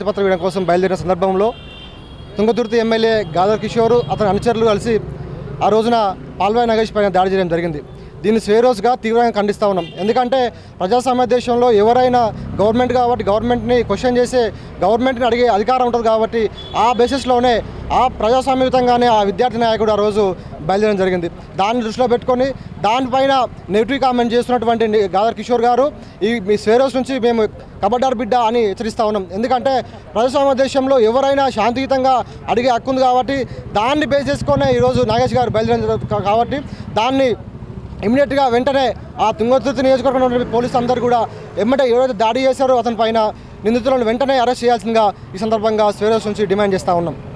పత్రం వేయడం కోసం బయలుదేరిన సందర్భంలో తుంగతుర్తి ఎమ్మెల్యే గాదర్ కిషోర్ అతని అనుచరులు కలిసి ఆ రోజున పాల్వాయి నగేష్ పైన దాడి చేయడం జరిగింది దీన్ని స్వేరోస్గా తీవ్రంగా ఖండిస్తూ ఉన్నాం ఎందుకంటే ప్రజాస్వామ్య దేశంలో ఎవరైనా గవర్నమెంట్ కాబట్టి గవర్నమెంట్ని క్వశ్చన్ చేసే గవర్నమెంట్ని అడిగే అధికారం ఉంటుంది కాబట్టి ఆ బేసిస్లోనే ఆ ప్రజాస్వామ్యయుతంగానే ఆ విద్యార్థి నాయకుడు ఆ రోజు బయలుదేరడం జరిగింది దాన్ని దృష్టిలో పెట్టుకొని దానిపైన నెగిటివ్ కామెంట్ చేస్తున్నటువంటి ని- గాదర్ కిషోర్ గారు ఈ మీ స్వేరోస్ నుంచి మేము కబడ్డార్ బిడ్డ అని హెచ్చరిస్తూ ఉన్నాం ఎందుకంటే ప్రజాస్వామ్య దేశంలో ఎవరైనా శాంతియుతంగా అడిగే హక్కు ఉంది కాబట్టి దాన్ని బేస్ చేసుకునే ఈరోజు నాగేష్ గారు బయలుదేరి కాబట్టి దాన్ని ఇమీడియట్గా వెంటనే ఆ తుంగతుర్తి నియోజకవర్గంలో ఉన్న పోలీసులు అందరూ కూడా ఎమ్మటే ఎవరైతే దాడి చేశారో అతని పైన నిందితులను వెంటనే అరెస్ట్ చేయాల్సిందిగా ఈ సందర్భంగా స్వేరోస్ నుంచి డిమాండ్ చేస్తూ ఉన్నాం